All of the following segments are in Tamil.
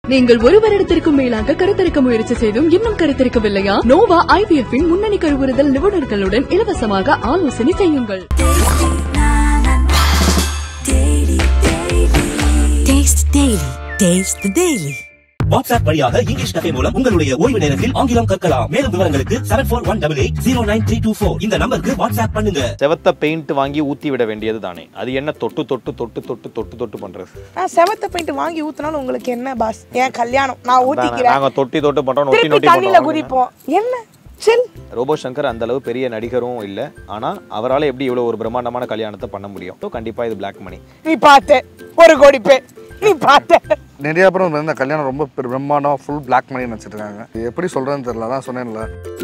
நீங்கள் ஒரு வருடத்திற்கும் மேலாக கருத்தரிக்க முயற்சி செய்தும் இன்னும் கருத்தரிக்கவில்லையா நோவா ஐவிஎஃப் இன் முன்னணி கருவுறுதல் நிபுணர்களுடன் இலவசமாக ஆலோசனை செய்யுங்கள் Taste Daily. Taste the Daily. WhatsApp வழியாக இங்கிலீஷ் கதை மூலம் உங்களுடைய ஓய்வு நேரத்தில் ஆங்கிலம் கற்கலாம் மேலும் விவரங்களுக்கு seven four one double eight zero nine three two four இந்த நம்பருக்கு வாட்ஸ்அப் பண்ணுங்க செவத்த பெயிண்ட் வாங்கி ஊத்தி விட வேண்டியது தானே அது என்ன தொட்டு தொட்டு தொட்டு தொட்டு தொட்டு தொட்டு பண்றது நான் செவத்த பெயிண்ட் வாங்கி ஊத்துனாலும் உங்களுக்கு என்ன பாஸ் என் கல்யாணம் நான் ஊத்திக்கிறேன் நாங்க தொட்டி தொட்டு பண்றோம் நொட்டி திருப்பி நொட்டி தண்ணியில பண்றோம் குதிப்போம் என்ன சில் ரோபோ சங்கர் அந்த அளவு பெரிய நடிகரும் இல்ல ஆனா அவரால எப்படி இவ்வளவு ஒரு பிரம்மாண்டமான கல்யாணத்தை பண்ண முடியும் So, கண்டிப்பா இது பிளாக் மணி நீ பார்த்த ஒரு கோடி பே நீ பார்த்த நிறைய பேர் வந்து இந்த கல்யாணம் ரொம்ப பெரு- பிரம்மாண்டம் ஃபுல் பிளாக் மணி வச்சுட்டு இருக்காங்க எப்படி சொல்றதுன்னு தெரியல அதான் சொன்னேன்ல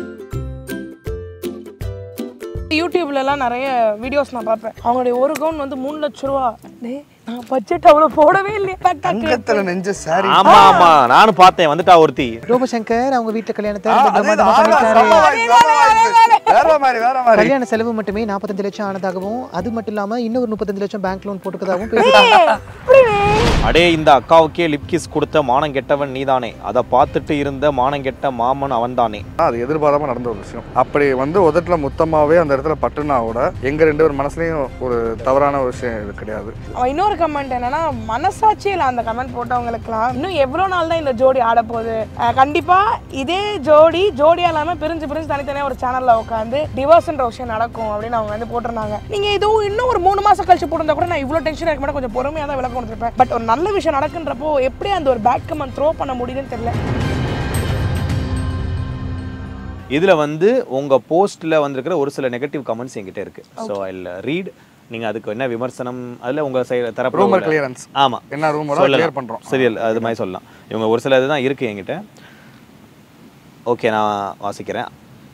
யூடியூப்ல எல்லாம் நிறைய வீடியோஸ் நான் பார்ப்பேன் அவங்களுடைய ஒரு கவுன் வந்து மூணு லட்ச ரூபா டேய், நான் பட்ஜெட் அவ்வளவு போடவே இல்லையா தங்கத்துல நெஞ்ச சாரி ஆமா ஆமா நானும் பார்த்தேன் வந்துட்டா ஒருத்தி ரோபசங்கர் அவங்க வீட்டு கல்யாணத்தை ஆ, ரொம்ப அதே பிரம்மாண்டமா தான். பண்ணிட்டாரு. வேற மாதிரி வேற மாதிரி கல்யாண செலவு மட்டுமே நாற்பத்தஞ்சு லட்சம் ஆனதாகவும் அது மட்டும் இல்லாம இன்னொரு முப்பத்தஞ்சு லட்சம் பேங்க் லோன் போட்டுக்கதாகவும் பேசிட்டாங்க அடே இந்த அக்காவுக்கே லிப் கிஸ் கொடுத்த மானம் கெட்டவன் நீதானே அதை பார்த்துட்டு இருந்த மானம் கெட்ட மாமன் அவன்தானே அது எதிர்பாராம நடந்த ஒரு விஷயம் அப்படி வந்து உதட்டுல மொத்தமாவே அந்த இடத்துல பட்டுனா கூட எங்க ரெண்டு பேர் மனசுலயும் ஒரு தவறான ஒரு விஷயம் இது கிடையாது அவன் இன்னொரு கமெண்ட் என்னன்னா மனசாட்சியில் அந்த கமெண்ட் போட்டவங்களுக்குலாம் இன்னும் எவ்வளோ நாள் தான் இந்த ஜோடி ஆட போகுது அஹ் கண்டிப்பா இதே ஜோடி ஜோடியா இல்லாம பிரிஞ்சு பிரிஞ்சு தனித்தனியா ஒரு சேனல்ல உட்காந்து டிவோர்ஸ்ன்ற விஷயம் நடக்கும் அப்படின்னு அவங்க வந்து போட்டிருந்தாங்க நீங்க இதுவும் இன்னும் ஒரு மூணு மாசம் கழிச்சு போட்டிருந்தா கூட நான் இவ்வளோ டென்ஷன் இருக்க மாட்டேன் கொஞ்சம் பொறுமையாக தான் விளக்கம் கொடுத்துருப்பேன் பட் ஒரு நல்ல விஷயம் நடக்குன்றப்போ எப்படி அந்த ஒரு பேக் கமெண்ட் த்ரோ பண்ண முடியுதுன்னு தெரியல இதுல வந்து உங்க போஸ்ட்ல வந்திருக்கிற ஒரு சில நெகட்டிவ் கமெண்ட்ஸ் என்கிட்ட இருக்கு ஸோ ஐ ரீட் நீங்க அதுக்கு என்ன விமர்சனம் அதுல உங்க சைடு தரப்பு ரூமர் கிளியரன்ஸ் ஆமா என்ன ரூமரோ சொல்லலாம். கிளியர் பண்றோம் சரியல் அது மாதிரி சொல்லலாம் இவங்க ஒரு சில இதுதான் இருக்கு என்கிட்ட ஓகே நான் வாசிக்கிறேன்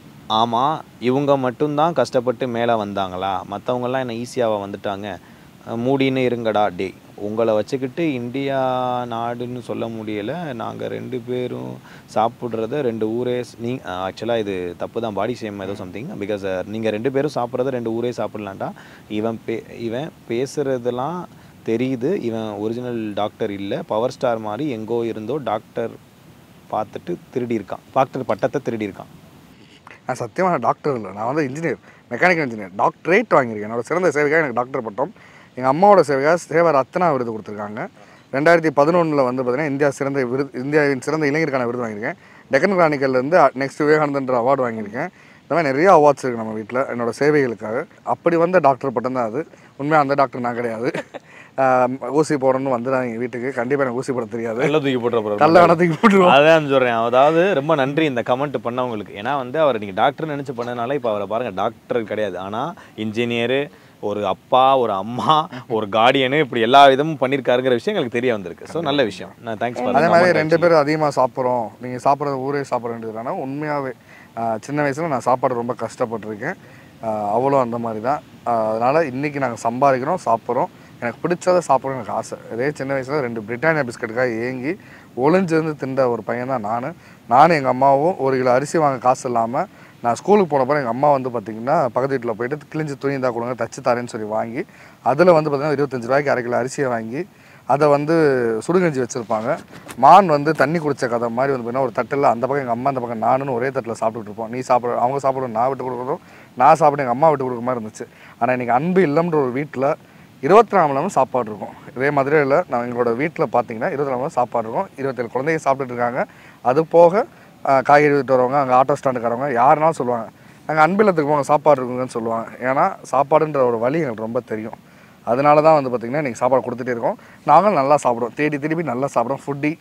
ஆமாம் இவங்க மட்டும்தான் கஷ்டப்பட்டு மேலே வந்தாங்களா மற்றவங்கெல்லாம் என்ன ஈஸியாக வந்துட்டாங்க அஹ் மூடின்னு இருங்கடா டே உங்களை வச்சுக்கிட்டு இந்தியா நாடுன்னு சொல்ல முடியலை நாங்கள் ரெண்டு பேரும் சாப்பிட்றத ரெண்டு ஊரே நீ ஆக்சுவலாக இது தப்பு தான் பாடி ஷேம் ஏதோ சம்திங் பிகாஸ் நீங்கள் ரெண்டு பேரும் சாப்பிட்றத ரெண்டு ஊரே சாப்பிட்லான்டா இவன் பே இவன் பேசுகிறதெல்லாம் தெரியுது இவன் ஒரிஜினல் டாக்டர் இல்லை பவர் ஸ்டார் மாதிரி எங்கோ இருந்தோ டாக்டர் பார்த்துட்டு திருடி இருக்கான் டாக்டர் பட்டத்தை திருடி இருக்கான் நான் சத்தியமாக நான் டாக்டர் இல்லை நான் வந்து இன்ஜினியர் மெக்கானிக்கல் இன்ஜினியர் டாக்டரேட் வாங்கியிருக்கேன் என்னோட சிறந்த சேவைக்காக எனக்கு டாக்டர் பட்டம் எங்கள் அம்மாவோட சேவைக்காக சேவை ரத்னா விருது கொடுத்துருக்காங்க ரெண்டாயிரத்தி பதினொன்றில் வந்து பார்த்தீங்கன்னா இந்தியா சிறந்த விருது இந்தியாவின் சிறந்த இளைஞருக்கான விருது வாங்கியிருக்கேன் டெக்கன் கிரானிக்கல்லேருந்து நெக்ஸ்ட் விவேகானந்தன்ற அவார்டு வாங்கியிருக்கேன் இந்த மாதிரி நிறைய அவார்ட்ஸ் இருக்குது நம்ம வீட்டில் என்னோட சேவைகளுக்காக அப்படி வந்த டாக்டர் பட்டம் தான் அது உண்மையாக அந்த டாக்டர் நான் கிடையாது ஆஹ் ஊசி போடணும்னு வந்துடாங்க வீட்டுக்கு கண்டிப்பாக எனக்கு ஊசி போட தெரியாது நல்ல தூக்கி போட்டுற நல்ல வனத்துக்கு போட்டுருவோம் அதான் சொல்றேன் அதாவது ரொம்ப நன்றி இந்த கமெண்ட் பண்ணவங்களுக்கு ஏன்னா வந்து அவர் நீங்க டாக்டர் நினைச்சு பண்ணனால இப்போ அவரை பாருங்க டாக்டர் கிடையாது ஆனா இன்ஜினியரு ஒரு அப்பா ஒரு அம்மா ஒரு கார்டியனு இப்படி எல்லா விதமும் பண்ணியிருக்காருங்கிற விஷயம் எங்களுக்கு தெரிய வந்திருக்கு ஸோ நல்ல விஷயம் நான் தேங்க்ஸ் அதே மாதிரி ரெண்டு பேரும் அதிகமாக சாப்பிட்றோம் நீங்கள் சாப்பிட்றது ஊரே சாப்பிட வேண்டியதுனா உண்மையாகவே சின்ன வயசில் நான் சாப்பாடு ரொம்ப கஷ்டப்பட்டிருக்கேன் ஆஹ் அவ்வளோ அந்த மாதிரி தான் அதனால் இன்றைக்கி நாங்கள் சம்பாதிக்கிறோம் சாப்பிட்றோம் எனக்கு பிடிச்சதை சாப்பிடணும் எனக்கு ஆசை இதே சின்ன வயசில் ரெண்டு பிரிட்டானியா பிஸ்கட்டுக்காக ஏங்கி ஒளிஞ்சிருந்து தின்ற ஒரு பையன் தான் நான் நானும் எங்கள் அம்மாவும் ஒரு கிலோ அரிசி வாங்க காசு இல்லாமல் நான் ஸ்கூலுக்கு போனப்போ எங்கள் அம்மா வந்து பார்த்திங்கன்னா பக்கத்து வீட்டில் போயிட்டு கிழிஞ்சு துணி தான் கொடுங்க தச்சு தரேன்னு சொல்லி வாங்கி அதில் வந்து பார்த்திங்கன்னா இருபத்தஞ்சு ரூபாய்க்கு அரை கிலோ அரிசியை வாங்கி அதை வந்து சுடுகஞ்சி வச்சுருப்பாங்க மான் வந்து தண்ணி குடிச்ச கதை மாதிரி வந்து பார்த்தீங்கன்னா ஒரு தட்டில் அந்த பக்கம் எங்கள் அம்மா அந்த பக்கம் நானும் ஒரே தட்டில் சாப்பிட்டுட்டு இருப்போம் நீ சாப்பிட அவங்க சாப்பிட நான் விட்டு கொடுக்குறோம் நான் சாப்பிட எங்கள் அம்மா விட்டு கொடுக்குற மாதிரி இருந்துச்சு ஆனால் இன்றைக்கி அன்பு இல்லம்ன்ற ஒரு வீட்டில் இருபத்தி நாலு மணி நேரம் சாப்பாடு இருக்கும் இதே மதுரையில் நான் எங்களோட வீட்டில் பார்த்தீங்கன்னா இருபத்தி நாலு மணி நேரம் சாப்பாடு இருக்கும் இருபத்தேழு குழந்தைங்க சாப்பிட்டுட்டு இருக்காங்க அது போக ஆஹ், காய்கறி விட்டு வரவங்க அங்கே ஆட்டோ ஸ்டாண்டுக்காரவங்க யாருனாலும் சொல்லுவாங்க நாங்கள் அன்பில்லத்துக்கு போங்க சாப்பாடு இருக்குங்கன்னு சொல்லுவாங்க ஏன்னா சாப்பாடுன்ற ஒரு வழி எங்களுக்கு ரொம்ப தெரியும் அதனால தான் வந்து பார்த்திங்கன்னா நீங்கள் சாப்பாடு கொடுத்துட்டே இருக்கோம் நாங்களும் நல்லா சாப்பிடுவோம் தேடி திருப்பி நல்லா சாப்பிடுவோம் ஃபுட்டி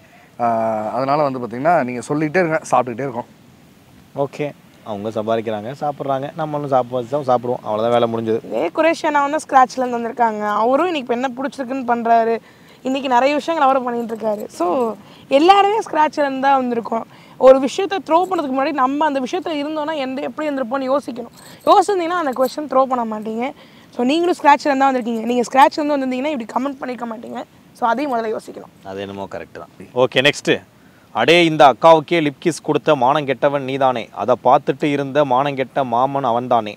அதனால் வந்து பார்த்திங்கன்னா நீங்கள் சொல்லிகிட்டே இருங்க சாப்பிட்டுக்கிட்டே இருக்கோம் ஓகே அவங்க சம்பாதிக்கிறாங்க சாப்பிட்றாங்க நம்மளும் சாப்பிட சாப்பிடுவோம் அவ்வளோதான் வேலை முடிஞ்சது இதே குரேஷியனா வந்து ஸ்க்ராட்ச்லேருந்து வந்திருக்காங்க அவரும் இன்னைக்கு இப்போ என்ன பிடிச்சிருக்குன்னு பண்ணுறாரு இன்னைக்கு நிறைய விஷயங்கள் அவரும் பண்ணிட்டு இருக்காரு ஸோ எல்லாருமே ஸ்க்ராட்ச்லேருந்து தான் வந்திருக்கோம் ஒரு விஷயத்தை த்ரோ பண்ணதுக்கு முன்னாடி நம்ம அந்த விஷயத்தில் இருந்தோம்னா எந்த எப்படி இருந்திருப்போம்னு யோசிக்கணும் யோசிச்சிருந்தீங்கன்னா அந்த கொஸ்டின் த்ரோ பண்ண மாட்டீங்க ஸோ நீங்களும் ஸ்க்ராட்ச்லேருந்து தான் வந்திருக்கீங்க நீங்கள் ஸ்க்ராட்ச்லேருந்து வந்திருந்தீங்கன்னா இப்படி கமெண்ட் பண்ணிக்க மாட்டீங்க ஸோ அதையும் முதல்ல யோசிக்கணும் அது என்னமோ கரெக்ட் தான் ஓகே நெக்ஸ்ட் அடே இந்த அக்காவுக்கே லிப் கிஸ் கொடுத்த மானம் கெட்டவன் நீதானே அதை பார்த்துட்டு இருந்த மானம் கெட்ட மாமன் அவன்தானே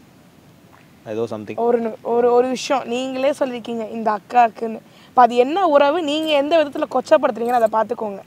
ஏதோ சம்திங் ஒரு நி- ஒரு ஒரு விஷயம் நீங்களே சொல்லியிருக்கீங்க இந்த அக்காக்குன்னு இப்போ அது என்ன உறவு நீங்கள் எந்த விதத்தில் கொச்சப்படுத்துறீங்கன்னு அதை பார்த்துக்கோங்க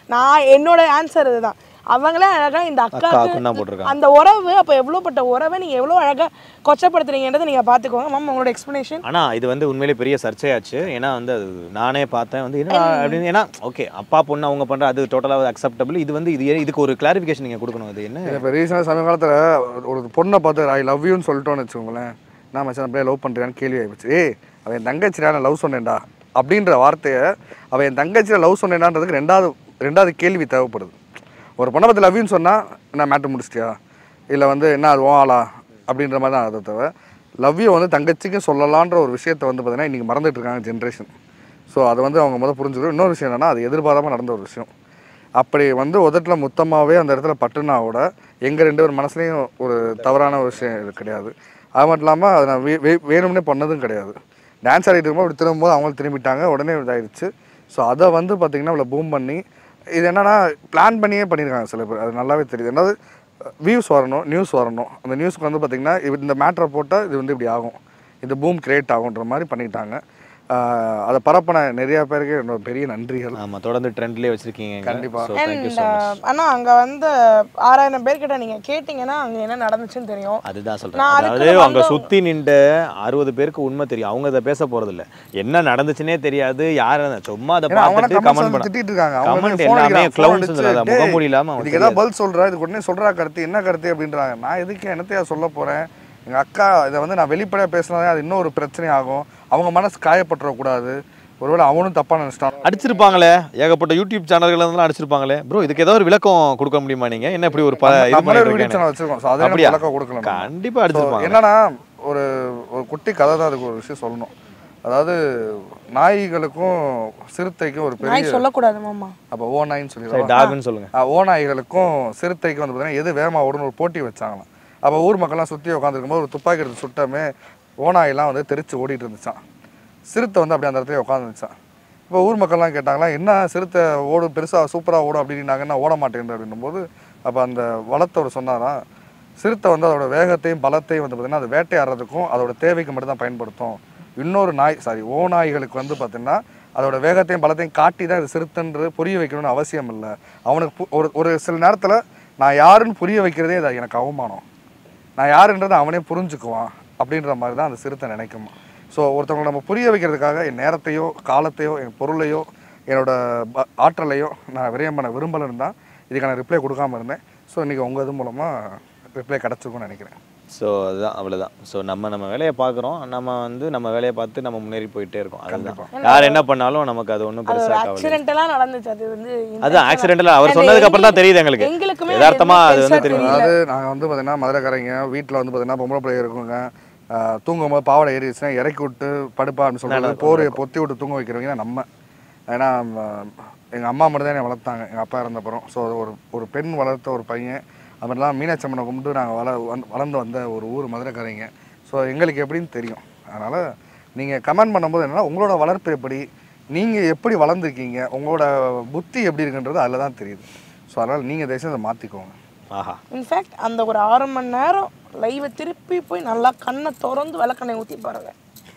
நான் என்னோட ஆன்சர் இதுதான் அவங்களே அழகா இந்த அக்காவுக்கும் தான் அக்காவுக்கு போட்டிருக்காங்க. அந்த உறவு அப்போ எவ்வளோப்பட்ட உறவை நீங்க எவ்வளோ அழகா கொச்சப்படுத்துறீங்கன்றதை நீங்க பாத்துக்கோங்க மேம் உங்களோட எக்ஸ்பிளனேஷன் ஆனா இது வந்து உண்மையிலே பெரிய சர்ச்சையாச்சு ஏன்னா வந்து அது நானே பார்த்தேன் வந்து என்ன அப்படின்னு ஏன்னா ஓகே அப்பா பொண்ணு அவங்க பண்ற அது டோட்டலாக அக்செப்டபிள் இது வந்து இது இதுக்கு ஒரு கிளாரிஃபிகேஷன் நீங்க கொடுக்கணும் அது என்ன இப்போ ரீசெண்டாக சமீப காலத்தில் ஒரு பொண்ணை பார்த்து ஐ லவ் யூன்னு சொல்லிட்டோன்னு வச்சுக்கோங்களேன் நான் மச்சான் அப்படியே லவ் பண்ணுறியான்னு கேள்வி ஆயிடுச்சு ஏய் அவன் என் தங்கச்சிடா நான் லவ் சொன்னேன்டா அப்படின்ற வார்த்தையை அவன் என் தங்கச்சியில் லவ் சொன்னேன்டான்றதுக்கு ரெண்டாவது ரெண்டாவது கேள்வி தேவைப்படுது ஒரு பொண்ணை பற்றி லவ் யூன்னு சொன்னால் என்ன மேட்ரு முடிச்சிட்டியா இல்லை வந்து என்ன அது உன் ஆளா அப்படின்ற மாதிரி தான் அதை தவிர லவ் யூ வந்து தங்கச்சிக்கும் சொல்லலான்ற ஒரு விஷயத்தை வந்து பார்த்தீங்கன்னா இன்றைக்கி மறந்துட்டு இருக்காங்க ஜென்ரேஷன் ஸோ அதை வந்து அவங்க முதல் புரிஞ்சுக்கணும் இன்னொரு விஷயம் என்னன்னா அது எதிர்பாராமல் நடந்த ஒரு விஷயம் அப்படி வந்து உதட்டில் மொத்தமாகவே அந்த இடத்துல பட்டுனா கூட எங்கள் ரெண்டு பேர் மனசுலையும் ஒரு தவறான ஒரு விஷயம் இது கிடையாது அது மட்டும் இல்லாமல் அதை நான் வே- வே- வேணும்னே பண்ணதும் கிடையாது டான்ஸ் ஆடிட்டு இருக்கும்போது அப்படி திரும்பும்போது அவங்களும் திரும்பிட்டாங்க உடனே இதாயிடுச்சு ஸோ அதை வந்து பார்த்திங்கன்னா இவ்வளோ பூம் பண்ணி இது என்னன்னா பிளான் பண்ணியே பண்ணியிருக்காங்க சில பேர் அது நல்லாவே தெரியுது என்னது வியூஸ் வரணும் நியூஸ் வரணும் அந்த நியூஸ்க்கு வந்து பார்த்திங்கன்னா இது- இந்த மேட்ரை போட்டால் இது வந்து இப்படி ஆகும் இந்த பூம் கிரியேட் ஆகுன்ற மாதிரி பண்ணிட்டாங்க ஆஹ் அதை பரப்பின நிறைய பேருக்கு என்னோட பெரிய நன்றிகள் ஆமா தொடர்ந்து ட்ரெண்ட்லயே வச்சிருக்கீங்க கண்டிப்பா. So thank you and so much ஆனா அங்க வந்து ஆறாயிரம் பேர்கிட்ட நீங்க கேட்டீங்கன்னா அங்க என்ன நடந்துச்சுன்னு தெரியும் அதுதான் சொல்றேன் நான் அதாவது அதுக்கு அங்க வந்து- சுத்தி நின்ற அறுபது பேருக்கு உண்மை தெரியும் அவங்க அதை பேச போறது இல்ல என்ன நடந்துச்சுன்னே தெரியாது யாரு சும்மா அதை ஏன்னா அவங்க பார்த்துட்டு கமெண்ட்ஸ் கமெண்ட் வந்து பண்ண திட்டிட்டு இருக்காங்க அவங்க கமெண்ட் வந்து phone எல்லாமே அடிக்கிறாங்க, phone கிளவுன்ஸ் அடிச்சு, சொல்லாத "டேய், முகமூடி இல்லாம அவனுக்கு இதுக்கு ஏதாவது தெரியாது. பதில் சொல்றா இதுக்கு உடனே சொல்றா கருத்து என்ன கருத்து அப்படின்றாங்க நான் எதுக்கு என்னத்தையா சொல்ல போறேன் எங்க அக்கா இதை வந்து நான் வெளிப்படையா பேசினாலே அது இன்னும் ஒரு பிரச்சனை ஆகும் அவங்க மனசு காயப்பட்டுற கூடாது ஒருவேளை அவனும் தப்பா நினைச்சிட்டான் அடிச்சிருப்பாங்களே ஏகப்பட்ட யூடியூப் சேனல்கள் எல்லாம் அடிச்சிருப்பாங்களே ப்ரோ இதுக்கு ஏதாவது ஒரு விளக்கம் கொடுக்க முடியுமா நீங்க என்ன இப்படி ஒரு ப- இது நம்மளே பண்ணிட்டு ஒரு வீடியோ இருக்கேன்னு? சேனல் வச்சிருக்கோம் ஸோ அதே அப்படியா? விளக்கம் கொடுக்கலாம் நம்ம. கண்டிப்பா So, அடிச்சிருப்பாங்க என்னன்னா ஒரு ஒரு குட்டி கதை தான் அதுக்கு ஒரு விஷயம் சொல்லணும் அதாவது நாய்களுக்கும் சிறுத்தைக்கும் ஒரு பெரிய நாய் சொல்லக்கூடாது மாமா அப்போ ஓ நாயின்னு சொல்லிடுவோம் டாக்னு சொல்லுங்க ஆஹ் ஓநாய்களுக்கும் சிறுத்தைக்கும் வந்து பார்த்தீங்கன்னா எது வேகமாக ஓடுன்னு ஒரு போட்டி வச்சாங்களாம் அப்போ ஊர் மக்கள்லாம் சுற்றி உட்காந்துருக்கும்போது ஒரு துப்பாக்கி எடுத்து சுட்டமே ஓநாயெல்லாம் வந்து தெரிச்சு ஓடிட்டு இருந்துச்சான் சிறுத்தை வந்து அப்படியே அந்த இடத்துல உட்காந்துருச்சான் இப்போ ஊர் மக்கள்லாம் கேட்டாங்களா என்ன சிறுத்தை ஓடும் பெருசாக சூப்பராக ஓடும் அப்படின்னாங்கன்னா ஓட மாட்டேங்குது அப்படின்னும் போது அப்போ அந்த வளர்த்தவர் சொன்னாராம் சிறுத்தை வந்து அதோட வேகத்தையும் பலத்தையும் வந்து பார்த்தீங்கன்னா அது வேட்டையாடுறதுக்கும் அதோட தேவைக்கு மட்டும் தான் பயன்படுத்தும் இன்னொரு நாய் சாரி ஓநாய்களுக்கு வந்து பார்த்தீங்கன்னா அதோட வேகத்தையும் பலத்தையும் காட்டி தான் இது சிறுத்தைன்றது புரிய வைக்கணும்னு அவசியம் இல்லை அவனுக்கு பு- ஒரு ஒரு சில நேரத்தில் நான் யாருன்னு புரிய வைக்கிறதே அது எனக்கு அவமானம் நான் யாருன்றதை அவனே புரிஞ்சுக்குவான் அப்படின்ற மாதிரி தான் அந்த சிறுத்தை நினைக்குமா ஸோ ஒருத்தவங்களை நம்ம புரிய வைக்கிறதுக்காக என் நேரத்தையோ காலத்தையோ என் பொருளையோ என்னோட ப- ஆற்றலையோ நான் விரயம் பண்ண விரும்பலன்னு தான் இதுக்கான ரிப்ளை கொடுக்காம இருந்தேன் ஸோ இன்றைக்கி உங்கள் இது மூலமாக ரிப்ளை கிடச்சிருக்கும்னு நினைக்கிறேன் ஸோ அதுதான் அவ்வளோதான் ஸோ நம்ம நம்ம வேலையை பார்க்குறோம் நம்ம வந்து நம்ம வேலையை பார்த்து நம்ம முன்னேறி போயிட்டே இருக்கோம் அதுதான் யார் என்ன பண்ணாலும் நமக்கு அது ஒன்றும் அது ஒரு பெருசாக கவலை ஆக்சிடென்டெல்லாம் நடந்துச்சு அது வந்து அதான் ஆக்சிடென்டலாக அவர் And சொன்னதுக்கு அப்புறம் தான் எங்களுக்கு- தெரியுது எங்களுக்கு எங்களுக்குமே அது யதார்த்தமா அது எதுவுமே வந்து பெருசா தெரியும் தெரியல. அதாவது நாங்கள் வந்து பார்த்தீங்கன்னா மதுரைக்காரங்க வீட்டில் வந்து பார்த்தீங்கன்னா பொம்பளை பிள்ளை இருக்குங்க ஆஹ் தூங்கும்போது பாவாடை ஏறிடுச்சுன்னா இறக்கி விட்டு படுப்பா அப்படின்னு சொல்றது போர்வையை பொத்தி விட்டு தூங்க வைக்கிறவங்க தான் நம்ம ஏன்னா எங்கள் அம்மா மட்டும் தான் என்னை வளர்த்தாங்க எங்கள் அப்பா இறந்தப்புறம் ஸோ ஒரு ஒரு பெண் வளர்த்த ஒரு பையன் அப்படிலாம் மீனாட்சி அம்மனை கும்பிட்டு நாங்கள் வள வந்து- வளர்ந்து வந்த ஒரு ஊர் மதுரைக்காரங்க ஸோ எங்களுக்கு எப்படின்னு தெரியும் அதனால் நீங்கள் கமெண்ட் பண்ணும்போது என்னன்னா உங்களோட வளர்ப்பு எப்படி நீங்கள் எப்படி வளர்ந்துருக்கீங்க உங்களோட புத்தி எப்படி இருக்குன்றது அதில் தான் தெரியுது ஸோ அதனால் நீங்கள் தயவுசெய்து அதை மாற்றிக்கோங்க ஆஹா இன்ஃபேக்ட் அந்த ஒரு ஆறு மணி நேரம் லைவை திருப்பி போய் நல்லா கண்ணை திறந்து விளக்கண்ணை ஊற்றி பாருங்க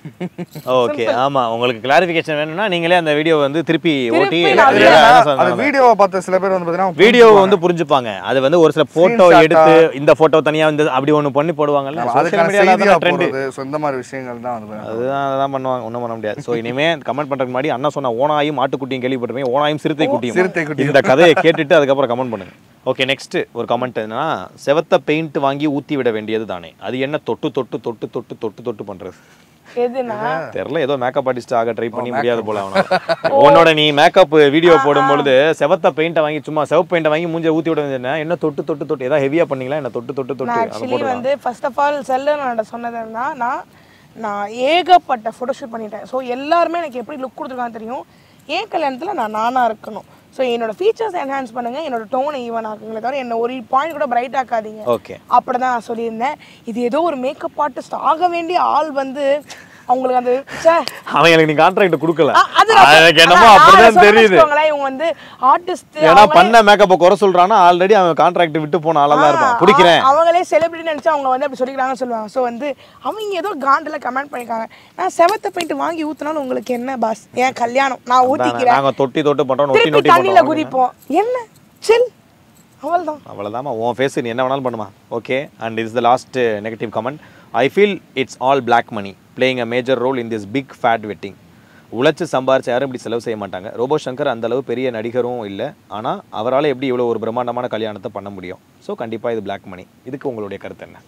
ஓகே ஆமா உங்களுக்கு கிளாரிஃபிகேஷன் வேணும்னா நீங்களே அந்த வீடியோ வந்து திருப்பி ஓட்டி திருப்பி நான் இதுல ஏன்னா, என்ன அது சொன்னாங்க? வீடியோவை பார்த்த சில பேர் வந்து பார்த்தீங்கன்னா வீடியோ வந்து புரிஞ்சுப்பாங்க அது வந்து ஒரு சில போட்டோ Screenshot-ஆ. எடுத்து இந்த போட்டோ தனியா வந்து அப்படி ஒண்ணு பண்ணி போடுவாங்கல்ல ஆமா, சோஷியல் அதுக்கான மீடியால செய்தியா அதான் ட்ரெண்ட் போடுறது ஸோ இந்த மாதிரி விஷயங்கள் தான் வந்து அதுதான் அதெல்லாம் பண்ணுவாங்க ஒன்றும் பண்ண முடியாது ஸோ இனிமே கமெண்ட் பண்றதுக்கு முன்னாடி அண்ணா சொன்ன ஓனாயும் ஆட்டுக்குட்டியும் கேள்விப்பட்டிருப்பீங்க ஓனாயும் சிறுத்தை குட்டியும் சிறுத்தை குட்டியும். இந்த கதையை கேட்டுட்டு அதுக்கப்புறம் கமெண்ட் பண்ணுங்க ஓகே நெக்ஸ்ட் ஒரு கமெண்ட் என்னன்னா செவத்த பெயிண்ட் வாங்கி ஊத்தி விட வேண்டியது தானே அது என்ன தொட்டு தொட்டு தொட்டு தொட்டு தொட்டு தொட்டு பண்றது எதுனா தெரியல ஏதோ மேக்கப் ஆர்டிஸ்ட் ஆக ட்ரை பண்ணி முடியாது போல அவன உன்னோட நீ மேக்கப் வீடியோ போடும்பொழுது செவத்த பெயிண்ட்டை வாங்கி சும்மா செவப்பு பெயிண்ட்டை வாங்கி மூஞ்ச ஊத்தி விட வேண்டியது என்ன? என்ன தொட்டு தொட்டு தொட்டு ஏதாவது ஹெவியா பண்ணீங்களா என்ன தொட்டு தொட்டு தொட்டு நான் அதை ஆக்சுவலி போட்டுடலாம் வந்து ஃபர்ஸ்ட் ஆஃப் ஆல் செல்லனோட சொன்னதுன்னா நான் நான் ஏகப்பட்ட ஃபோட்டோஷூட் பண்ணிட்டேன் ஸோ எல்லாருமே எனக்கு எப்படி லுக் கொடுத்துருக்காங்க தெரியும் ஏன் கல்யாணத்தில் நான் நானாக இருக்கணும் ஸோ என்னோட ஃபீச்சர்ஸ் என்ஹான்ஸ் பண்ணுங்க என்னோட டோனை ஈவன் ஆக்குங்களே தவிர என்ன ஒரு பாயிண்ட் கூட பிரைட் ஆக்காதீங்க ஓகே அப்படிதான் நான் சொல்லியிருந்தேன் இது ஏதோ ஒரு மேக்கப் ஆர்டிஸ்ட் ஆக வேண்டிய ஆள் வந்து அவங்களுக்கு அந்த ச்சே, அவன் எனக்கு நீ கான்ட்ராக்ட் கொடுக்கல அ- அது நான் சொ- எனக்கு என்னமோ அதான் நான் அப்படிதான் சொல்றேன்னு தெரியுது வச்சுக்கோங்களேன், இவங்க வந்து ஆர்டிஸ்ட் ஏன்னா பண்ண மேக்கப்பை குறை சொல்றான்னா ஆல்ரெடி அவன் கான்ட்ராக்ட் விட்டு போன ஆளா தான் இருப்பான் பிடிக்கிறேன் அவங்களே செலிபிரிட்டி நினைச்சு அவங்க வந்து அப்படி சொல்லிக்கிறாங்கன்னு சொல்லுவாங்க ஸோ வந்து அவங்க ஏதோ காண்டில் கமெண்ட் பண்ணிருக்காங்க நான் செவத்த பெயிண்ட் வாங்கி ஊத்துனாலும் உங்களுக்கு என்ன பாஸ் என் கல்யாணம் நான் ஊத்திக்கிறேன் நாங்க தொட்டி தொட்டு பண்றோம் நொட்டி திருப்பி நொட்டி தண்ணியில பண்றோம் குதிப்போம் என்ன சில் அவ்வளவுதான் அவ்வளோதாம்மா உன் ஃபேஸ் நீ என்ன வேணாலும் பண்ணுமா okay and is the last negative comment I feel it's all black money playing a major role in this big fat wedding உழைச்சு சம்பாரிச்சு யாரும் இப்படி செலவு செய்ய மாட்டாங்க ரோபோ சங்கர் அந்த அளவு பெரிய நடிகரும் இல்லை ஆனால் அவரால் எப்படி இவ்வளோ ஒரு பிரம்மாண்டமான கல்யாணத்தை பண்ண முடியும் ஸோ கண்டிப்பாக இது பிளாக் மணி இதுக்கு உங்களுடைய கருத்து என்ன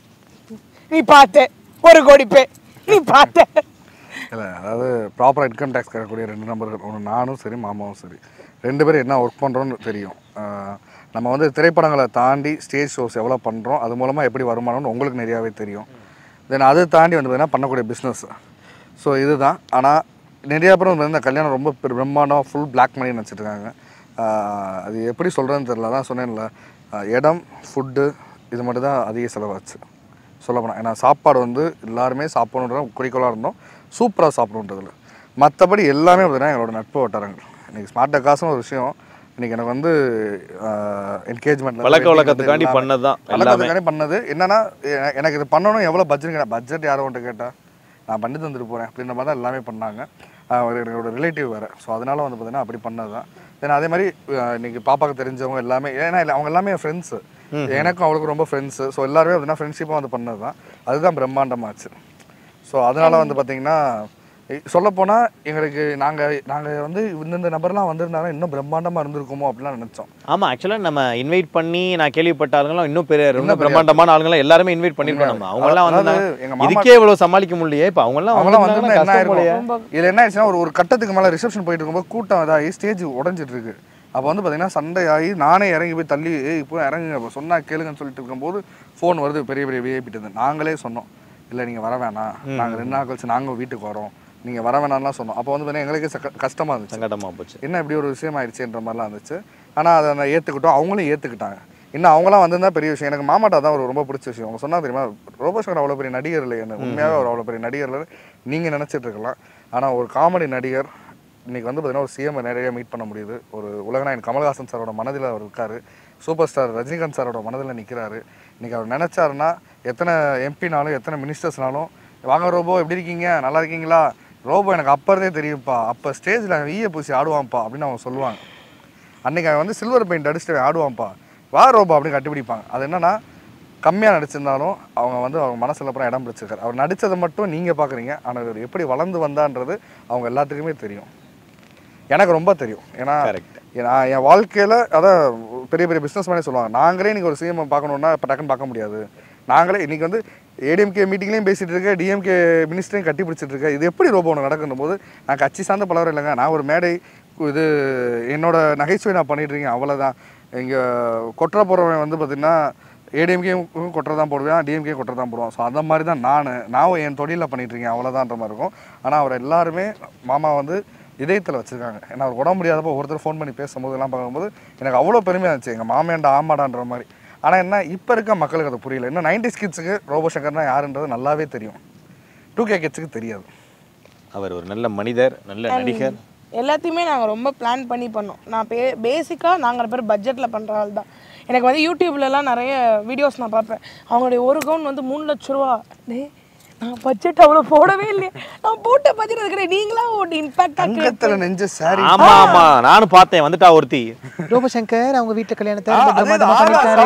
நீ பார்த்த ஒரு கோடி பே நீ பார்த்த இல்லை அதாவது ப்ராப்பராக இன்கம் டேக்ஸ் கட்டக்கூடிய ரெண்டு நபர்கள் ஒன்று நானும் சரி மாமாவும் சரி ரெண்டு பேரும் என்ன ஒர்க் பண்ணுறோன்னு தெரியும் ஆஹ் நம்ம வந்து திரைப்படங்களை தாண்டி ஸ்டேஜ் ஷோஸ் எவ்வளோ பண்ணுறோம் அது மூலமாக எப்படி வருமானம்னு உங்களுக்கு நிறையாவே தெரியும் தென் அதை தாண்டி வந்து பார்த்தீங்கன்னா பண்ணக்கூடிய பிஸ்னஸ் ஸோ இதுதான் ஆனால் நிறையா பேர் வந்து இந்த கல்யாணம் ரொம்ப பெரு- பிரம்மாண்டம் ஃபுல் பிளாக் மணின்னு நினச்சிட்டு இருக்காங்க ஆஹ் அது எப்படி சொல்கிறதுன்னு தெரியல அதான் சொன்னேன்ல ஆஹ் இடம் ஃபுட்டு இது மட்டும் தான் அதிக செலவாச்சு சொல்லப்போனால் ஏன்னா சாப்பாடு வந்து எல்லாருமே சாப்பிடணுன்ற குறிக்கோளாக இருந்தோம் சூப்பராக சாப்பிடணுன்றதுல மற்றபடி எல்லாமே பார்த்தீங்கன்னா எங்களோட நட்பு வட்டாரங்கள் இன்றைக்கி ஸ்மார்ட் டக்காஸ்னு ஒரு விஷயம் இன்றைக்கி எனக்கு வந்து என்கேஜ்மெண்ட் பழக்க வழக்கத்துக்காண்டி பண்ணதுதான் எல்லாமே. வழக்கத்துக்காண்டி பண்ணது என்னன்னா எ- எனக்கு இது பண்ணணும் எவ்வளோ பட்ஜெட் பட்ஜெட் யாரோ ஒன்று கேட்டால் நான் பண்ணி தந்துட்டு போகிறேன் அப்படின்ற மாதிரி தான் எல்லாமே பண்ணாங்க ஆஹ் ஒரு என்னோட ரிலேட்டிவ் வேறு ஸோ அதனால வந்து பார்த்தீங்கன்னா அப்படி பண்ணது தான் தென் அதே மாதிரி ஆஹ் இன்னைக்கு பாப்பாக்கு தெரிஞ்சவங்க எல்லாமே ஏன்னா இல்லை அவங்க எல்லாமே ஃப்ரெண்ட்ஸு எனக்கும் அவளுக்கும் ரொம்ப ஃப்ரெண்ட்ஸு ஸோ எல்லாருமே அப்படின்னா ஃப்ரெண்ட்ஷிப்பாக வந்து பண்ணது தான் அதுதான் பிரம்மாண்டமாச்சு ஸோ அதனால வந்து பார்த்தீங்கன்னா சொல்லப்போனால் எங்களுக்கு நாங்கள் நாங்கள் வந்து இந்தந்த நபர்லாம் வந்திருந்தாலும் இன்னும் பிரம்மாண்டமாக இருந்திருக்குமோ அப்படிலாம் நினச்சோம் ஆமா ஆக்சுவலாக நம்ம இன்வைட் பண்ணி நான் கேள்விப்பட்ட ஆளுங்களாம் இன்னும் பெரிய இன்னும் இன்னும் பெரிய பிரம்மாண்டமான ஆளுங்களாம் எல்லாருமே இன்வைட் பண்ணிருக்கோம் நம்ம அவங்க எல்லாம் அதாவது வந்து எங்க மாமா- இதுக்கே இவ்வளவு சமாளிக்க முடியலையே இப்போ அவங்க எல்லாம் அவங்களாம் வந்திருந்தாங்கன்னா வந்திருந்தா என்ன கஷ்டம் போலயே. ஆயிருக்கும் இதுல என்ன ஆயிடுச்சுன்னா ஒரு ஒரு கட்டத்துக்கு மேல ரிசப்ஷன் போயிட்டு இருக்கும்போது கூட்டம் இதாகி ஸ்டேஜ் உடஞ்சிட்டு இருக்கு அப்போ வந்து பார்த்தீங்கன்னா சண்டை ஆகி நானே இறங்கி போய் தள்ளி "ஏய், இப்போ இறங்குங்க அப்ப சொன்னா கேளுங்கன்னு சொல்லிட்டு இருக்கும்போது ஃபோன் வருது பெரிய பெரிய விஐபிட்டு இருந்து நாங்களே சொன்னோம் இல்லை நீங்கள் வர வேணாம் நாங்கள் ரெண்டு நாள் கழிச்சு நாங்கள் வீட்டுக்கு வரோம் நீங்கள் வர வேணாம்லாம் சொன்னோம் அப்போ வந்து பார்த்தீங்கன்னா எங்களுக்கு சக்க- கஷ்டமா இருந்துச்சு சங்கடமா போச்சு என்ன இப்படி ஒரு விஷயம் ஆயிடுச்சுன்ற மாதிரிலாம் இருந்துச்சு ஆனால் அதை நான் ஏற்றுக்கிட்டோம் அவங்களும் ஏற்றுக்கிட்டாங்க இன்னும் அவங்களாம் வந்திருந்தா பெரிய விஷயம் எனக்கு மாமாட்டா தான் ஒரு ரொம்ப பிடிச்ச விஷயம் அவங்க சொன்னா தெரியுமா ரோபோசங்கர் அவ்வளோ பெரிய நடிகர் இல்லை என்ன உண்மையாகவே அவர் அவ்வளோ பெரிய நடிகர் இல்லை நீங்கள் நினச்சிட்டு இருக்கலாம் ஆனால் ஒரு காமெடி நடிகர் இன்னைக்கு வந்து பார்த்தீங்கன்னா ஒரு சிஎம் நிறைய மீட் பண்ண முடியுது ஒரு உலகநாயகன் கமல்ஹாசன் சாரோட மனதில் அவர் இருக்காரு சூப்பர் ஸ்டார் ரஜினிகாந்த் சாரோட மனதில் நிற்கிறாரு இன்னைக்கு அவர் நினச்சாருன்னா எத்தனை எம்பினாலும் எத்தனை மினிஸ்டர்ஸ்னாலும் வாங்க ரோபோ எப்படி இருக்கீங்க நல்லா இருக்கீங்களா ரோபோ எனக்கு அப்போ இருந்தே தெரியும்ப்பா அப்போ ஸ்டேஜில் ஈய பூசி ஆடுவான்ப்பா அப்படின்னு அவங்க சொல்லுவாங்க அன்னைக்கு அவன் வந்து சில்வர் பெயிண்ட் அடிச்சுட்டு அவன் ஆடுவான்ப்பா வா ரோபா அப்படின்னு கட்டிப்பிடிப்பாங்க அது என்னன்னா கம்மியாக நடிச்சிருந்தாலும் அவங்க வந்து அவங்க மனசில் அப்புறம் இடம் பிடிச்சிருக்காரு அவர் நடித்ததை மட்டும் நீங்கள் பார்க்குறீங்க ஆனால் இவர் எப்படி வளர்ந்து வந்தான்றது அவங்க எல்லாத்துக்குமே தெரியும் எனக்கு ரொம்ப தெரியும் ஏன்னா Correct. நான் என் வாழ்க்கையில் அதான் பெரிய பெரிய பிஸ்னஸ் மேனே சொல்லுவாங்க நாங்களே இன்னைக்கு ஒரு சிஎம் பார்க்கணுன்னா இப்போ டக்குன்னு பார்க்க முடியாது நாங்களே இன்னைக்கு வந்து ஏடிஎம்கே மீட்டிங்லேயும் பேசிட்டு இருக்கேன் டிஎம்கே மினிஸ்டரையும் கட்டி பிடிச்சிட்டு இருக்கேன் இது எப்படி ரோபோ ஒன்று நடக்கும் போது நான் கட்சி சார்ந்த பலவரம் இல்லைங்க நான் ஒரு மேடை இது என்னோட நகைச்சுவை நான் பண்ணிட்டு இருக்கேன் அவ்வளோதான் இங்கே கொட்டுற போகிறவன் வந்து பார்த்திங்கன்னா ஏடிஎம்கேயும் கொட்டுற தான் போடுவேன் டிஎம்கே கொட்டுற தான் போடுவான் ஸோ அந்த மாதிரி தான் நான் நான் என் தொழிலில் பண்ணிட்டு இருக்கேன் அவ்வளோதான்ற மாதிரி இருக்கும் ஆனால் அவர் எல்லாருமே மாமா வந்து இதயத்தில் வச்சுருக்காங்க ஏன்னா அவர் உடம்பு முடியாதப்போ ஒருத்தர் ஃபோன் பண்ணி பேசும்போது எல்லாம் பார்க்கும்போது எனக்கு அவ்வளோ பெருமையாக இருந்துச்சு எங்கள் மாமேண்டா ஆமாடான்ற மாதிரி ஆனால் என்ன இப்போ இருக்க மக்களுக்கு அது புரியல இன்னும் நைன்டி கிட்ஸுக்கு ரோபோ சங்கர்னா யாருன்றது நல்லாவே தெரியும் டூ கே கிட்ஸுக்கு தெரியாது அவர் ஒரு நல்ல மனிதர் நல்ல நடிகர் எல்லாத்தையுமே நாங்கள் ரொம்ப பிளான் பண்ணி பண்ணோம் நான் பே பேசிக்காக நாங்கள் பேர் பட்ஜெட்டில் பண்ணுற ஆள் தான் எனக்கு வந்து யூடியூப்லலாம் நிறைய வீடியோஸ் நான் பார்ப்பேன் அவங்களுடைய ஒரு கவுன் வந்து மூணு லட்ச ரூபா டேய் நான் பட்ஜெட் அவ்வளோ போடவே இல்லையே நான் போட்ட பட்ஜெட் இருக்கிறேன் நீங்களா ஒரு இம்பாக்டாக தங்கத்தில் நெஞ்ச சாரி ஆமா ஆமா நானும் பார்த்தேன் வந்துட்டா ஒருத்தி ரோபசங்கர் அவங்க வீட்டுல கல்யாணத்தை ரொம்ப பிரமாதமா பண்ணிருக்காரு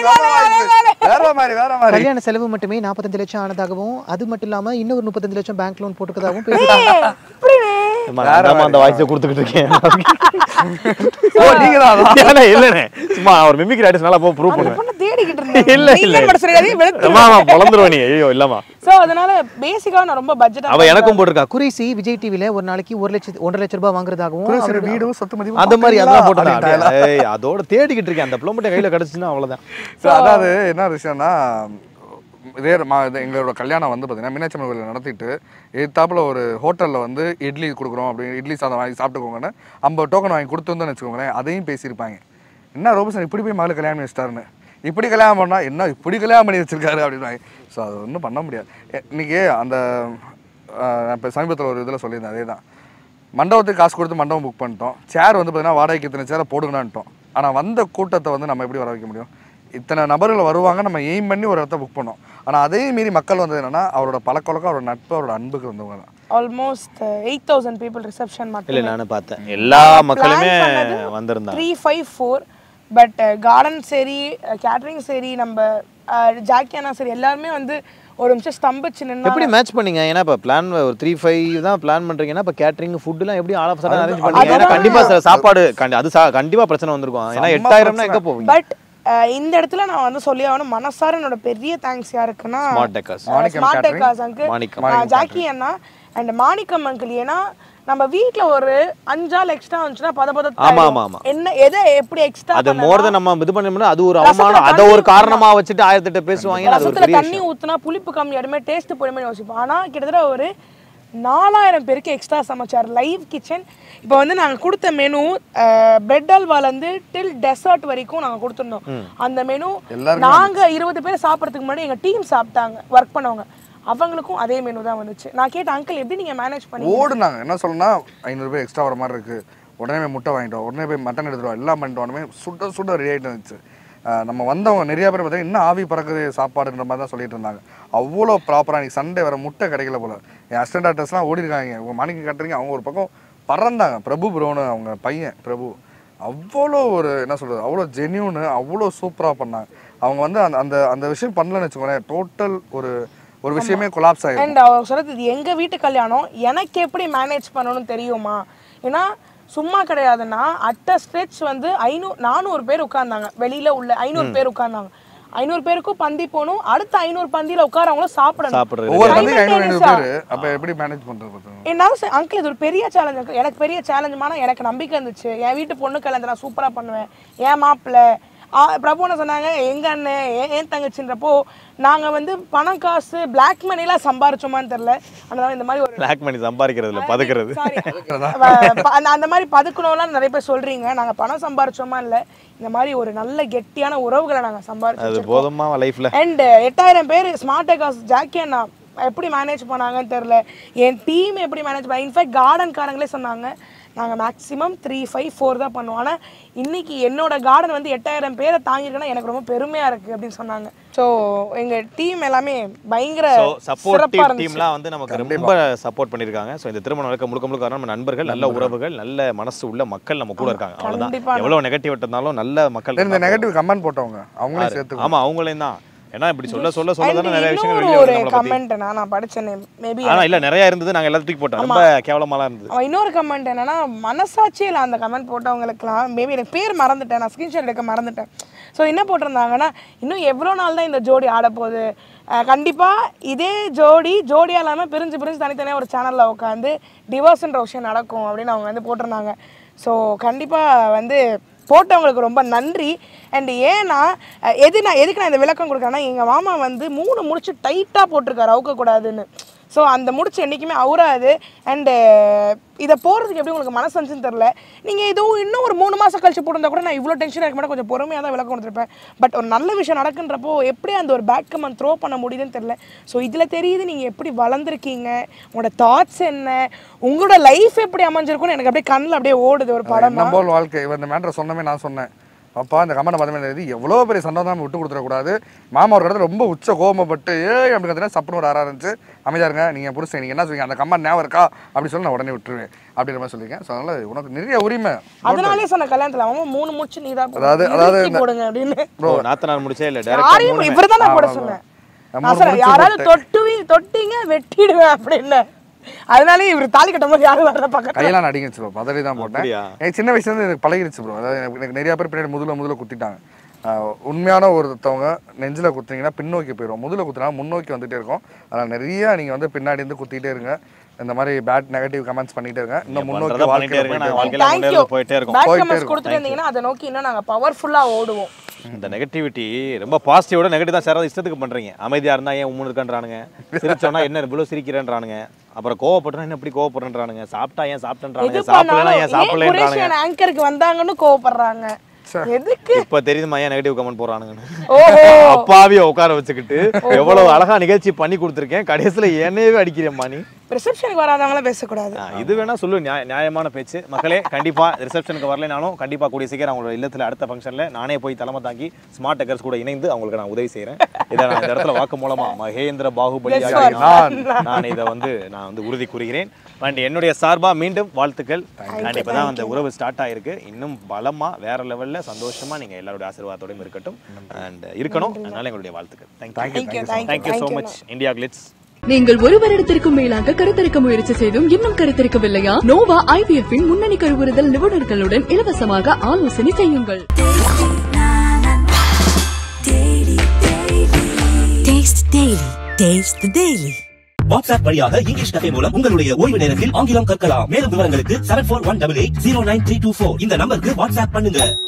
வேற மாதிரி வேற மாதிரி கல்யாண செலவு மட்டுமே நாற்பத்தஞ்சு லட்சம் ஆனதாகவும் அது மட்டும் இல்லாம இன்னொரு முப்பத்தஞ்சு லட்சம் பேங்க் லோன் போட்டுக்கதாகவும் பேசிட்டாங்க அம்மா, நான் தாம்மா அந்த வாய்ஸை கொடுத்துக்கிட்டு இருக்கேன் ஓ நீங்க தான் இல்லண்ணே, இல்லண்ணே சும்மா அவர் மிமிக்ரி ஆர்டிஸ்ட் நல்லா ப்ரூவ் அந்த பண்ணுவேன் பொண்ணை தேடிக்கிட்டு இருந்தேன் இல்ல இல்ல நீங்களே மட்டும் சொல்லிடாதீங்க, வெளுத்து அம்மா அம்மா பொழந்துருவ நீ ஐயோ இல்லம்மா ஸோ அதனால பேசிக்காக நான் ரொம்ப பட்ஜெட் அவ எனக்கும் போட்டிருக்கா குறைசி விஜய் டிவில ஒரு நாளைக்கு ஒரு லட்சம் ஒன்றரை லட்சம் ரூபாய் வாங்குறதாகவும் சரி அவரு- வீடும் சொத்து மதிப்பு அந்த மாதிரி அதான் அப்படின்ட்டாங்களா? போட்டுருக்கா ஏய் அதோட தேடிக்கிட்டு இருக்கேன் அந்த பிள்ளை மட்டும் கையில கிடைச்சுன்னா அவ்வளவுதான் ஸோ அதாவது என்ன விஷயம்னா இதே மா இது எங்களோட கல்யாணம் வந்து பார்த்தீங்கன்னா மீனாட்சி அம்மன் கோயிலில் நடத்திட்டு எதிர்த்தாப்புல ஒரு ஹோட்டலில் வந்து இட்லி கொடுக்குறோம் அப்படின்னு இட்லி சாதம் வாங்கி சாப்பிட்டுக்கோங்கன்னு ஐம்பது டோக்கன் வாங்கி கொடுத்துருந்தோன்னு வச்சுக்கோங்களேன் அதையும் பேசியிருப்பாங்க என்ன ரோபசன் இப்படி போய் மகளை கல்யாணம் பண்ணி வச்சிட்டாருன்னு இப்படி கல்யாணம் பண்ணால் என்ன இப்படி கல்யாணம் பண்ணி வச்சிருக்காரு அப்படின்னு ஸோ அது ஒன்றும் பண்ண முடியாது எ- இன்னைக்கு அந்த இப்போ சமீபத்தில் ஒரு இதில் சொல்லியிருந்தேன் அதே தான் மண்டபத்துக்கு காசு கொடுத்து மண்டபம் புக் பண்ணிட்டோம் சேர் வந்து பார்த்தீங்கன்னா வாடகைக்கு இத்தனை சேரை போடுங்கன்னான்ட்டோம் ஆனால் வந்த கூட்டத்தை வந்து நம்ம எப்படி வர வைக்க முடியும் இத்தனை நபர்கள் வருவாங்க நம்ம எய்ம் பண்ணி ஒரு இடத்த புக் பண்ணோம் ஆனால் அதே மீறி மக்கள் வந்தது என்னன்னா அவரோட பழக்கவழக்கம் அவரோட நட்பு அவரோட அன்புக்கு வந்தவங்க தான் almost eight thousand people reception இல்லை மட்டும் நானும் பார்த்தேன் எல்லா மக்களுமே வந்திருந்தாங்க three five four but garden சரி கேட்டரிங் சரி நம்ம ஜாக்கியானா சரி எல்லாருமே வந்து ஒரு நிமிஷம் ஸ்தம்பிச்சு நின்று எப்படி மேட்ச் பண்ணீங்க ஏன்னா இப்போ பிளான் ஒரு த்ரீ ஃபைவ் தான் பிளான் பண்றீங்கன்னா இப்போ கேட்டரிங் ஃபுட்டுலாம் எப்படி ஆல் ஆஃப் சடன் அரேஞ்ச் பண்ணீங்க ஏன்னா அதுதான். கண்டிப்பா சார் சாப்பாடு கண்டி- அது சா- கண்டிப்பா பிரச்சனை வந்திருக்கும் ஏன்னா செம்ம எட்டாயிரம்னா எங்க பிரச்சனை. போவீங்க பட் இந்த இடத்துல நான் வந்து சொல்லி ஆகணும் மனசார என்னோட பெரிய தேங்க்ஸ் யாருக்குன்னா smart decors Manickam smart catering. Decors அங்கு மாணிக்கம். ஜாக்கி அண்ணா அண்ட் மாணிக்கம் அங்கிள் ஏன்னா நம்ம வீட்ல ஒரு அஞ்சாள் எக்ஸ்ட்ரா வந்துச்சுன்னா பத பத ஆமா, ஆமா, ஆமா. என்ன எதை எப்படி எக்ஸ்ட்ரா அது மோர் தென் நம்ம இது பண்ணோம்னா அது ஒரு ரசத்துல அவமானம் அதை தண்ணி ஒரு காரணமா வச்சுட்டு ஆயிரத்தி எட்டு பேசுவாங்க அது ஒரு ரசத்துல பெரிய தண்ணி விஷயம் ஊத்துனா புளிப்பு கம்மி அடுமே டேஸ்ட் போடுமே யோசிப்போம் ஆனா கிட்டத்தட்ட ஒரு நாலாயிரம் பேருக்கு எக்ஸ்ட்ரா சமைச்சார் லைவ் கிச்சன் இப்போ வந்து நாங்க கொடுத்த மெனு பிரெட் அல்வாலேருந்து டில் டெசர்ட் வரைக்கும் நாங்க கொடுத்துருந்தோம் அந்த மெனு எல்லாருமே நாங்க இருபது பேர் சாப்பிட்றதுக்கு முன்னாடி எங்க டீம் சாப்பிட்டாங்க ஒர்க் பண்ணவங்க அவங்களுக்கும் அதே மெனு தான் வந்துச்சு நான் கேட்டேன் அங்கிள் எப்படி நீங்க மேனேஜ் பண்ணி ஓடுனாங்க என்ன சொல்லணும்னா ஐநூறு பேர் எக்ஸ்ட்ரா வர மாதிரி இருக்கு உடனே போய் முட்டை வாங்கிட்டோம் உடனே போய் மட்டன் எடுத்துருவோம் எல்லாம் பண்ணிட்டு உடனே சுட சுட ரெடி ஆகிட்டு இருந்துச்சு ஆஹ் நம்ம வந்தவங்க நிறைய பேர் பார்த்தீங்கன்னா இன்னும் ஆவி பறக்குது சாப்பாடுன்ற மாதிரி தான் சொல்லிட்டு இருந்தாங்க அவ்வளோ ப்ராப்பராக இன்னைக்கு சண்டே வர முட்டை கிடைக்கல போல என் அசிஸ்டன்ட் டாக்டர்ஸ்லாம் ஓடி இருக்காங்க உங்கள் மணிக்கு கட்டுறீங்க அவங்க ஒரு பக்கம் பறந்தாங்க பிரபு ப்ரோன்னு அவங்க பையன் பிரபு அவ்வளோ ஒரு என்ன சொல்கிறது அவ்வளோ ஜென்யூனு அவ்வளோ சூப்பராக பண்ணாங்க அவங்க வந்து அந்த அந்த அந்த விஷயம் பண்ணலன்னு வச்சுக்கோங்களேன் டோட்டல் ஒரு ஒரு விஷயமே கொலாப்ஸ் ஆகிடும் அண்ட் அவர் சொல்றது இது எங்க வீட்டு கல்யாணம் எனக்கு எப்படி மேனேஜ் பண்ணணும்னு தெரியுமா ஏன்னா சும்மா கிடையாதுன்னா அட்ட ஸ்ட்ரெச் வந்து ஐநூறு நானூறு பேர் உட்கார்ந்தாங்க வெளியில உள்ள ஐநூறு பேர் உட்கார்ந்தாங்க ஐநூறு பேருக்கும் பந்தி போகணும் அடுத்த ஐநூறு பந்தியில உட்காரவங்களும் சாப்பிடணும் சாப்பிடுறது ஒவ்வொரு பந்திக்கு ஐநூறு ஐநூறு Simultaneous-ஆ. பேர் அப்போ எப்படி மேனேஜ் பண்ணுறது பார்த்துங்க என்னால அங்கிள் இது ஒரு பெரிய சேலஞ்ச் அங்கிள் எனக்கு பெரிய சேலஞ்சுமான எனக்கு நம்பிக்கை இருந்துச்சு என் வீட்டு பொண்ணு கல்யாணத்தை நான் சூப்பரா பண்ணுவேன் என் மாப்பிள்ளை பிரபு என்ன சொன்னாங்க எங்க அண்ணன் என் என் தங்கச்சின்றப்போ நாங்க வந்து பணம் காசு பிளாக் மணிலாம் சம்பாரிச்சோமான்னு தெரியல அதனால இந்த மாதிரி ஒரு பிளாக் மணி சம்பாதிக்கிறதுல பதுக்கிறது சாரி அந்த அந்த மாதிரி பதுக்கணும்லாம் நிறைய பேர் சொல்றீங்க நாங்க பணம் சம்பாரிச்சோமா இல்ல இந்த மாதிரி ஒரு நல்ல கெட்டியான உறவுகளை நாங்க அது சம்பாரிச்சோம் போதுமா லைஃப்ல அண்ட் எட்டாயிரம் பேர் ஸ்மார்ட் டெக்காஸ் ஜாக்கி அண்ணா எப்படி மேனேஜ் பண்ணாங்கன்னு தெரில என் டீம் எப்படி மேனேஜ் பண்ண இன்ஃபேக்ட் கார்டன் காரங்களே சொன்னாங்க நாங்கள் மேக்ஸிமம் த்ரீ ஃபைவ் ஃபோர் தான் பண்ணுவோம் ஆனால் இன்னைக்கு என்னோட கார்டன் வந்து எட்டாயிரம் பேரை தாங்கியிருக்குன்னா எனக்கு ரொம்ப பெருமையாக இருக்குது அப்படின்னு சொன்னாங்க ஸோ எங்கள் டீம் எல்லாமே பயங்கர ஸோ சிறப்பாக சப்போர்ட்டிவ் இருந்துச்சு டீம்லாம் வந்து நமக்கு ரொம்ப சப்போர்ட் பண்ணியிருக்காங்க ஸோ இந்த திருமணம் நடக்க முழுக்க முழுக்க காரணம் நம்ம நண்பர்கள் நல்ல உறவுகள் நல்ல மனசு உள்ள மக்கள் நம்ம கூட இருக்காங்க கண்டிப்பா. அவ்வளவுதான் எவ்வளவு நெகட்டிவ் இருந்தாலும் நல்ல மக்கள் இந்த இருக்காங்க. நெகட்டிவ் கமெண்ட் போட்டவங்க அவங்களே சேர்த்து ஆமா அவங்களையும் தான் ஏன்னா இப்படி சொல்ல சொல்ல சொல்ல And தானே நிறைய விஷயங்கள் இன்னொரு வெளியே ஒரு வருது நம்மளை பத்தி. கமெண்ட் நான் படிச்சேன் மேபி ஆனா இல்ல நிறைய இருந்தது நாங்க எல்லாத்தையும் தூக்கி போட்டோம் ரொம்ப கேவலமாலாம் இருந்தது அவன் இன்னொரு கமெண்ட் என்னன்னா மனசாட்சியே இல்லை அந்த கமெண்ட் போட்டவங்களுக்குலாம் மேபி எனக்கு பேர் மறந்துட்டேன் நான் ஸ்க்ரீன்ஷாட் எடுக்க மறந்துட்டேன் ஸோ என்ன போட்டிருந்தாங்கன்னா இன்னும் எவ்வளோ நாள் தான் இந்த ஜோடி ஆட போகுது அஹ் கண்டிப்பா இதே ஜோடி ஜோடியா இல்லாமல் பிரிஞ்சு பிரிஞ்சு தனித்தனியாக ஒரு சேனலில் உட்காந்து டிவோர்ஸ்ன்ற விஷயம் நடக்கும் அப்படின்னு அவங்க வந்து போட்டிருந்தாங்க ஸோ கண்டிப்பா வந்து போட்டவங்களுக்கு ரொம்ப நன்றி அண்ட் ஏன்னா அஹ் எது நான் எதுக்கு நான் இந்த விளக்கம் கொடுக்குறேன்னா எங்கள் மாமா வந்து மூணு முடிச்சு டைட்டாக போட்டிருக்காரு அவுக்கக்கூடாதுன்னு ஸோ அந்த முடிச்சு என்றைக்குமே அவுறாது அண்டு இதை போகிறதுக்கு எப்படி உங்களுக்கு மனசு வந்துச்சுன்னு தெரில நீங்கள் இதுவும் இன்னும் ஒரு மூணு மாதம் கழிச்சு போட்டிருந்தா கூட நான் இவ்வளோ டென்ஷனாக இருக்க மாட்டேன் கொஞ்சம் பொறுமையாக தான் விளக்கம் கொடுத்துருப்பேன் பட் ஒரு நல்ல விஷயம் நடக்குன்றப்போ எப்படி அந்த ஒரு பேட் கமெண்ட் த்ரோ பண்ண முடியுதுன்னு தெரில ஸோ இதில் தெரியுது நீங்கள் எப்படி வளர்ந்துருக்கீங்க உங்களோட தாட்ஸ் என்ன உங்களோட லைஃப் எப்படி அமைஞ்சிருக்கும்னு எனக்கு அப்படியே கண்ணில் அப்படியே ஓடுது ஒரு படம் நம்ம போல் வாழ்க்கை இவன் இந்த மேட்ரை சொன்னமே நான் சொன்னேன் அப்பா இந்த கமெண்ட் பார்த்து இது எவ்வளோ பெரிய சண்டை தான் நம்ம விட்டு கொடுத்துடக்கூடாது மாமா ஒரு இடத்துல ரொம்ப உச்ச கோபப்பட்டு ஏய் அப்படி பார்த்தீங்கன்னா சப்புனு ஒரு ஆறா இருந்துச்சு அமைதியாருங்க நீங்கள் புருஷன் நீங்கள் என்ன சொல்லுவீங்க அந்த கமெண்ட் ஞாபகம் இருக்கா அப்படி சொல்லி நான் உடனே விட்டுருவேன் அப்படின்ற மாதிரி சொல்லியிருக்கேன் ஸோ அதனால் உனக்கு நிறைய உரிமை அதனாலே சொன்ன கல்யாணத்தில் அவன் மூணு முடிச்சு நீ தான் அதாவது- அதாவது இந்த- போடுங்க அப்படின்னு ப்ரோ நாத்தனார் முடிச்சே இல்ல யாரையும் டேரக்டா இவர் தான் நான் போட ஆமா, சொன்னேன் ஆமா. நான் மூணு சொன்னேன் முடிச்சு யாராவது போட்டு. தொட்டுவி தொட்டிங்க வெட்டிடுவேன் அப்படின்னு அதனாலே இவர் தாலி கட்டும் போது யாரும் வர்ற பக்கத்துல கையெல்லாம் நடிங்கிச்சு ப்ரோ பதறி தான் போட்டேன் அப்படியா? எனக்கு சின்ன வயசுலேருந்து எனக்கு பழகிடுச்சு ப்ரோ அதாவது எனக்கு எனக்கு நிறைய பேர் பின்னாடி முதுல முதுல குத்திட்டாங்க ஆஹ் உண்மையான ஒருத்தவங்க நெஞ்சில் குத்துனீங்கன்னா பின்னோக்கி போயிடும் முதுல குத்துனா முன்னோக்கி வந்துட்டே இருக்கும் அதனால் நிறைய நீங்கள் வந்து பின்னாடி இருந்து குத்திட்டே இருங்க இந்த மாதிரி பேட் நெகட்டிவ் கமெண்ட்ஸ் பண்ணிட்டே இருங்க இன்னும் முன்னோக்கி பண்றதை பண்ணிட்டே வாழ்க்கையில் இருங்க போயிட்டே நாங்க இருங்க. வாழ்க்கையில தேங்க்யூ முன்னேறி போயிட்டே இருக்கோம் பேக் போயிட்டே கமெண்ட்ஸ் இருக்கும். கொடுத்துட்டு இருந்தீங்கன்னா அதை நோக்கி இன்னும் நாங்க பவர்ஃபுல்லா ஓடுவோம் இந்த நெகட்டிவிட்டி ரொம்ப பாசிட்டிவோட நெகட்டிவ் தான் சார் இஷ்டத்துக்கு பண்றீங்க அமைதியா இருந்தா ஏன் உம்முன்னு இருக்கான்றானுங்க சிரிச்சோன்னா என்ன இவ்வளவு சிரிக்கிறேன்றானுங்க அப்புறம் கோவப்பட்டா என்ன இப்படி கோவப்படுறேன்றானுங்க சாப்பிட்டா ஏன் எது சாப்பிட்டேன்றானுங்க சாப்பிடலாம் பண்ணாலும் ஏன் ஏன் சாப்பிடலன்றானுங்க குரேஷியன் ஆங்கருக்கு வந்தாங்கன்னு கோவப்படுறாங்க எதுக்கு இப்ப தெரியுதுமா ஏன் நெகட்டிவ் கமெண்ட் போறானுங்கன்னு ஓஹோ அப்பாவிய உட்கார வச்சுக்கிட்டு எவ்வளவு அழகா நிகழ்ச்சி பண்ணி கொடுத்துருக்கேன் கடைசியில என்னையவே அடிக்கிறேம்மா நீ ரிசப்ஷனுக்கு வராதவங்களாம் பேசக்கூடாது ஆ, இது வேணா சொல்லு நியாய- நியாயமான பேச்சு மக்களே கண்டிப்பா ரிசப்ஷனுக்கு வரலைனாலும் கண்டிப்பா கூடிய சீக்கிரம் அவங்களோட இல்லத்துல அடுத்த ஃபங்க்ஷன்ல நானே போய் தலைமை தாங்கி ஸ்மார்ட் டெக்கர்ஸ் கூட இணைந்து அவங்களுக்கு நான் உதவி செய்றேன் இதை நான் இந்த இடத்துல வாக்கு மூலமா மகேந்திர பாகுபலியாக Yes, நான் நான் இதை வந்து நான் வந்து உறுதி கூறுகிறேன் அண்ட் என்னுடைய சார்பா மீண்டும் வாழ்த்துக்கள் அண்ட் இப்பதான் அந்த உறவு ஸ்டார்ட் ஆயிருக்கு இன்னும் பலமா வேற லெவல்ல சந்தோஷமா நீங்க எல்லாருடைய ஆசீர்வாதத்தோடையும் இருக்கட்டும் அண்ட் இருக்கணும் அதனால எங்களுடைய வாழ்த்துக்கள் thank you Thank you, thank you, thank you so thank you. Much India glitz நீங்கள் ஒரு வருடத்திற்கும் மேலாக கருத்தரிக்க முயற்சி செய்தும் இன்னும் கருத்தரிக்கவில்லையா நோவா ஐவிஎஃப் இன் முன்னணி கருவுறுதல் நிபுணர்களுடன் இலவசமாக ஆலோசனை செய்யுங்கள் Taste the Daily. Taste the Daily. WhatsApp வழியாக இங்கிலீஷ் கஃபே மூலம் உங்களுடைய ஓய்வு நேரத்தில் ஆங்கிலம் கற்கலாம் மேலும் விவரங்களுக்கு seven four one double eight zero nine three two four இந்த நம்பருக்கு வாட்ஸ்அப் பண்ணுங்க